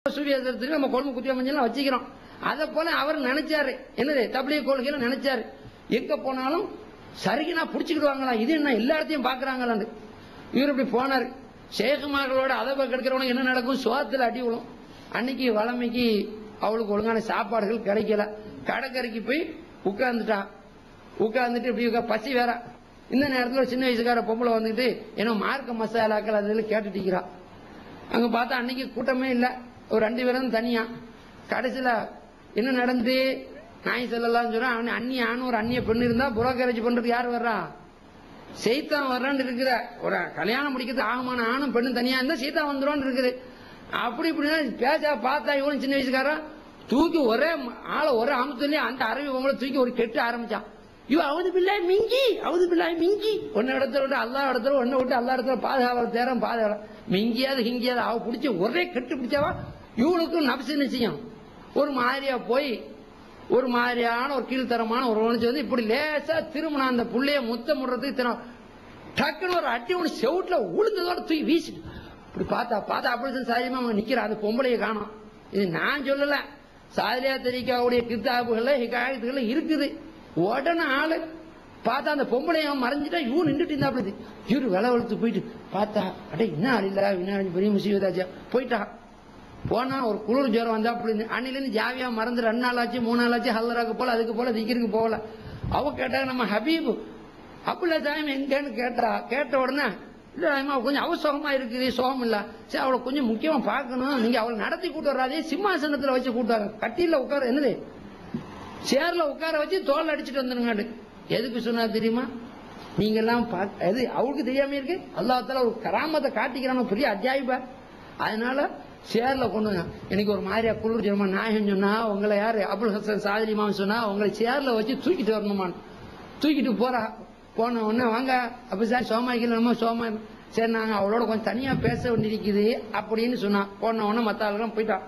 சூரியத்துக்கு நம்ம குழம்பு குத்திய மஞ்சள் வச்சுக்கிறோம் அதை போல அவர் நினைச்சாரு என்னது தபிலிய கொள்கையில நினைச்சாரு எங்க போனாலும் சரிக்கு நான் பிடிச்சிக்கிடுவாங்களா இது என்ன எல்லா இடத்தையும் பாக்குறாங்களான்னு இவர் இப்படி போனாரு சேகுமார்களோட அதவை கெடுக்கிறவனுக்கு என்ன நடக்கும் சோத்துல அடி விழும் அன்னைக்கு வளமைக்கு அவளுக்கு ஒழுங்கான சாப்பாடுகள் கிடைக்கல கடற்கரைக்கு போய் உட்கார்ந்துட்டா உட்கார்ந்துட்டு இப்படி உட்கா- பசி வேற இந்த நேரத்துல ஒரு சின்ன வயசுக்கார பொம்பளை வந்துட்டு ஏன்னா மார்க்க மசாலாக்கள் அதில் கேட்டுட்டு இருக்கிறா அங்க பார்த்தா அன்னைக்கு கூட்டமே இல்ல ஒரு ரெண்டு பேரும் தனியா கடைசியில என்ன நடந்து நாய் செல்லலாம் சொல்றான் அவன் அந்நிய ஆணும் ஒரு அந்நிய பெண்ணு இருந்தா புரோக்கரேஜ் பண்றதுக்கு யார் வர்றா செய்தான் வர்றான்னு இருக்கிற ஒரு கல்யாணம் முடிக்கிறது ஆகமான ஆணும் பெண்ணும் தனியா இருந்தா சீதா வந்துரும்னு இருக்குது அப்படி இப்படின்னா பேச பார்த்தா இவனும் சின்ன வயசுக்காரன் தூக்கி ஒரே ம- ஆளை ஒரே அமுத்துலயே அந்த அரவி உங்களை தூக்கி ஒரு கெட்டு ஆரம்பிச்சான் இவ அவது பிள்ளை மிங்கி அவது பிள்ளை மிங்கி ஒன்ன இடத்துல விட்டு அல்லா இடத்துல ஒன்ன விட்டு அல்லா இடத்துல பாதுகாவல் தேரம் பாதுகாவல் மிங்கியாவது ஹிங்கியாவது அவ பிடிச்சி ஒரே கெட்டு பிடிச்சாவா இவனுக்கும் நபிசு நிச்சயம் ஒரு மாதிரியா போய் ஒரு மாதிரியான ஒரு கீழ்த்தரமான ஒரு உணர்ச்சி வந்து இப்படி லேசா திரும்பின அந்த புள்ளைய முத்தம் முடுறதுக்கு தினம் டக்குன்னு ஒரு அட்டி ஒன்று செவுட்ல உளுந்ததோட தூக்கி வீசிட்டு இப்படி பார்த்தா பார்த்தா அப்படி சாதியமா அவன் நிக்கிறான் அந்த பொம்பளைய காணோம் இது நான் சொல்லல சாதிரியா தெரிக்காவுடைய கித்தாபுகள்ல ஹிகாயத்துகள்ல இருக்குது உடனே ஆளு பார்த்தா அந்த பொம்பளைய அவன் மறைஞ்சிட்டா இவன் நின்றுட்டு இருந்தா இவரு விலை வளர்த்து போயிட்டு பார்த்தா அடே என்ன ஆள் இல்ல வினாடி பெரிய முசீவதாச்சா போயிட்டான் போனா ஒரு குளிர் ஜுரம் வந்தா அப்படி அன்னிலேருந்து ஜாவியா மறந்து ரெண்டு நாள் ஆச்சு மூணு நாள் ஆச்சு ஹல்லராக்கு போல அதுக்கு போல திக்கிருக்கு போகல அவ கேட்டா நம்ம ஹபீபு அப்புல தாயம் எங்கன்னு கேட்டா கேட்ட உடனே இல்ல அம்மா, கொஞ்சம் அவசரமா இருக்குது சோகம் இல்ல சரி அவளை கொஞ்சம் முக்கியமா பார்க்கணும் நீங்க அவளை நடத்தி கூட்டு வராதே சிம்மாசனத்துல வச்சு கூட்டாங்க கட்டில உட்கார என்னது சேர்ல உட்கார வச்சு தோல் அடிச்சுட்டு வந்துருங்க எதுக்கு சொன்னா தெரியுமா நீங்க எல்லாம் பாக்க- அது அவளுக்கு தெரியாம இருக்கு அல்லாஹால ஒரு கராமத்தை காட்டிக்கிறான பெரிய அத்தியாயிப்பா அதனால சேர்ல கொண்டு வந்தாங்க. எனக்கு ஒரு மாதிரியா குளிர் ஜெர்மா நாயகம் சொன்னா உங்களை யாரு அபுல் ஹசன் சாதிரிமான்னு சொன்னா உங்களை சேர்ல வச்சு தூக்கிட்டு வரணுமான்னு தூக்கிட்டு போறா போன உடனே வாங்க அப்ப சார் சோமாய்க்கல நம்ம சோமா சரி நாங்க அவளோட கொஞ்சம் தனியா பேச வேண்டியிருக்குது அப்படின்னு சொன்னா போன உடனே மத்த ஆளுலாம் போயிட்டான்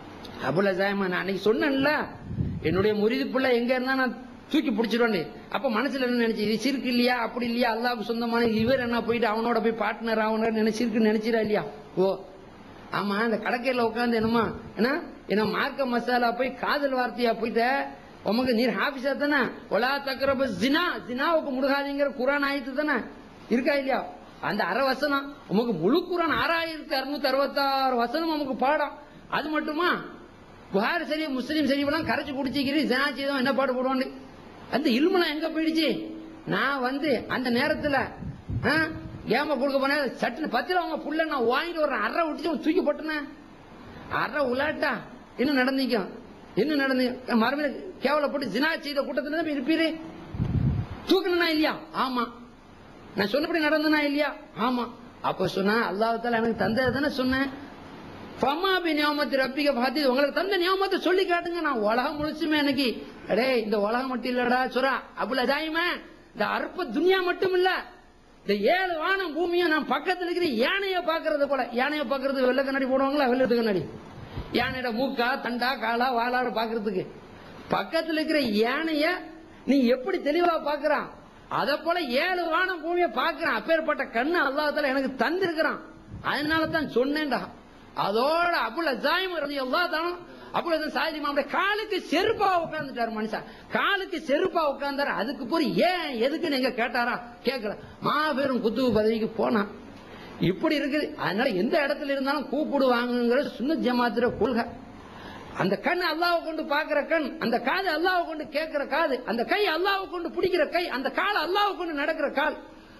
அபுல ஜாயமா நான் அன்னைக்கு சொன்னேன்ல என்னுடைய முறிது பிள்ளை எங்க இருந்தா நான் தூக்கி பிடிச்சிருவேன் அப்ப மனசுல என்ன நினைச்சு இது சிறுக்கு இல்லையா அப்படி இல்லையா அல்லாவுக்கு சொந்தமான இவர் என்ன போயிட்டு அவனோட போய் பார்ட்னர் அவனோட நினைச்சிருக்கு நினைச்சிரா இல்லையா ஓ ஆமா அந்த கடற்கையில உட்காந்து என்னமா என்ன என்ன மார்க்க மசாலா போய் காதல் வார்த்தையா போயிட்ட உமக்கு நீர் ஹாபிஸா தானே ஒலா தக்கரப ஜினா ஜினாவுக்கு முடுகாதீங்கிற குரான் ஆயிட்டு தானே இருக்கா இல்லையா அந்த அரை வசனம் உமக்கு முழு குரான் ஆறாயிரத்தி அறுநூத்தி அறுபத்தாறு வசனம் நமக்கு பாடம் அது மட்டுமா புகார் சரி முஸ்லீம் சரி எல்லாம் கரைச்சு குடிச்சிக்கிறீ ஜனா செய்தோம் என்ன பாடு போடுவான்னு அந்த இல்முலாம் எங்க போயிடுச்சு நான் வந்து அந்த நேரத்துல ஆ, ஏமா கொடுக்க போனேன் சட்டுன்னு பத்திரம் அவங்க புள்ள நான் வாங்கிட்டு வர்றேன் அரை விட்டுச்சு தூக்கி போட்டேன் அரை உலாட்டா என்ன நடந்தீங்க என்ன நடந்து மறுமையில கேவலப்பட்டு ஜினா செய்த கூட்டத்துல தான் இருப்பீரு தூக்கணும்னா இல்லையா ஆமா நான் சொன்னபடி நடந்தனா இல்லையா ஆமா அப்ப சொன்னா அல்லாஹால எனக்கு தந்தது தானே சொன்னேன் ஃபமாபி நியாமத்து ரப்பிக பாத்தி உங்களுக்கு தந்த நியாமத்தை சொல்லி காட்டுங்க நான் உலகம் முழுசுமே எனக்கு அடே இந்த உலகம் மட்டும் இல்லடா சுரா அபுல் அதாயுமே இந்த அற்ப துனியா மட்டும் இல்ல இந்த ஏழு வானம் பூமியும் நான் பக்கத்துல இருக்கிற யானைய பாக்குறது போல யானைய பாக்குறது வெள்ளை கண்ணாடி போடுவாங்களா வெள்ளத்து கண்ணாடி யானையோட மூக்கா தண்டா காலா வாளாறு பாக்குறதுக்கு பக்கத்துல இருக்கிற யானைய நீ எப்படி தெளிவா பாக்குறான் அத போல ஏழு வானம் பூமியை பாக்குறான் அப்பேற்பட்ட கண்ணு அல்லாஹ்தால எனக்கு தந்திருக்கிறான் அதனால தான் சொன்னேன்டா அதோட அபுல் அசாயம் அல்லா தான் அபுல் ஹசன் சாயதி மாமுடைய காலுக்கு செருப்பா உட்கார்ந்துட்டாரு மனுஷன் காலுக்கு செருப்பா உட்கார்ந்தாரு அதுக்கு போய் ஏன் எதுக்கு நீங்க கேட்டாரா கேட்கல மாபெரும் குத்துவு பதவிக்கு போனான் இப்படி இருக்குது அதனால எந்த இடத்துல இருந்தாலும் கூப்பிடுவாங்கிற சுன்ன ஜமாத்திர கொள்கை அந்த கண் அல்லாவை கொண்டு பாக்குற கண் அந்த காது அல்லாவை கொண்டு கேட்கிற காது அந்த கை அல்லாவை கொண்டு பிடிக்கிற கை அந்த கால் அல்லாவை கொண்டு நடக்கிற கால்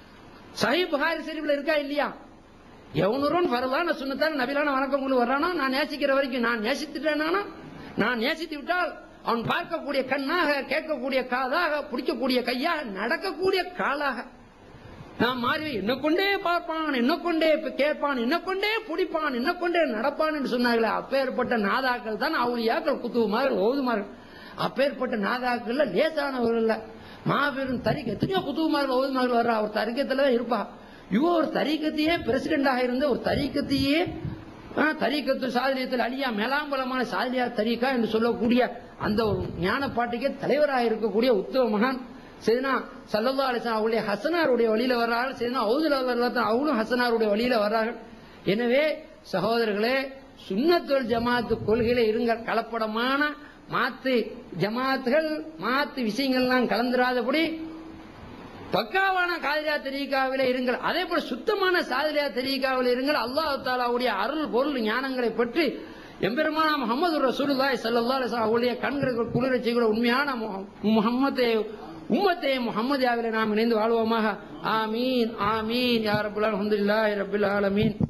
சஹி புகாரி ஷெரீஃப்ல இருக்கா இல்லையா எவனூரும் வரலான சுண்ணத்தான நபிலான வணக்கம் கொண்டு வர்றானா நான் நேசிக்கிற வரைக்கும் நான் நேசித்துட்டேனா நான் நேசித்து விட்டால் அவன் பார்க்கக்கூடிய கண்ணாக கேட்கக்கூடிய காதாக பிடிக்கக்கூடிய கையாக நடக்கக்கூடிய காலாக நான் மாறி என்ன கொண்டே பார்ப்பான் என்ன கொண்டே இப்ப கேட்பான் என்ன கொண்டே பிடிப்பான் என்ன கொண்டே நடப்பான் என்று சொன்னார்களே அப்பேற்பட்ட நாதாக்கள் தான் அவுளியாக்கள் குத்துவுமார்கள் ஓதுமார்கள் அப்பேற்பட்ட நாதாக்கள்ல லேசானவர்கள் இல்ல மாபெரும் தரிக்க எத்தனையோ குத்துவுமார்கள் ஓதுமார்கள் வர்றா அவர் தரிக்கத்துல தான் இருப்பா இவ ஒரு தரிக்கத்தையே பிரசிடண்டாக இருந்த ஒரு தரிக்கத்தையே ஆ, தரீக்கத்து சாதனியத்தில் அழியா மேலாம்பலமான சாதனியா தரீக்கா என்று சொல்லக்கூடிய அந்த ஒரு ஞான பாட்டுக்கே தலைவராக இருக்கக்கூடிய உத்தம மகான் சரினா சல்லல்லா அலிஸ்லாம் அவருடைய ஹசனாருடைய வழியில வர்றார்கள் சரினா அவுதுல வர்றாங்க அவங்களும் ஹசனாருடைய வழியில வர்றார்கள் எனவே சகோதரர்களே சுன்னத்துல் ஜமாத்து கொள்கையில இருங்கள் கலப்படமான மாத்து ஜமாத்துகள் மாத்து விஷயங்கள்லாம் கலந்துராதபடி பக்காவான காதிரியா தெரியக்காவில இருங்கள் அதே போல சுத்தமான சாதிரியா தெரியக்காவில இருங்கள் அல்லாஹ் தாலாவுடைய அருள் பொருள் ஞானங்களை பற்றி எம்பெருமான முகமது ரசூலுல்லாஹி ஸல்லல்லாஹு அலைஹி வஸல்லம் அவருடைய கண்களுக்கு குளிரச் செய்கிற உண்மையான முகம்மதே உம்மத்தே முகமதியாவில நாம் இணைந்து வாழ்வோமாக ஆமீன் ஆமீன் யா ரப்பல் அல்ஹம்துலில்லாஹி ரப்பில் ஆலமீன்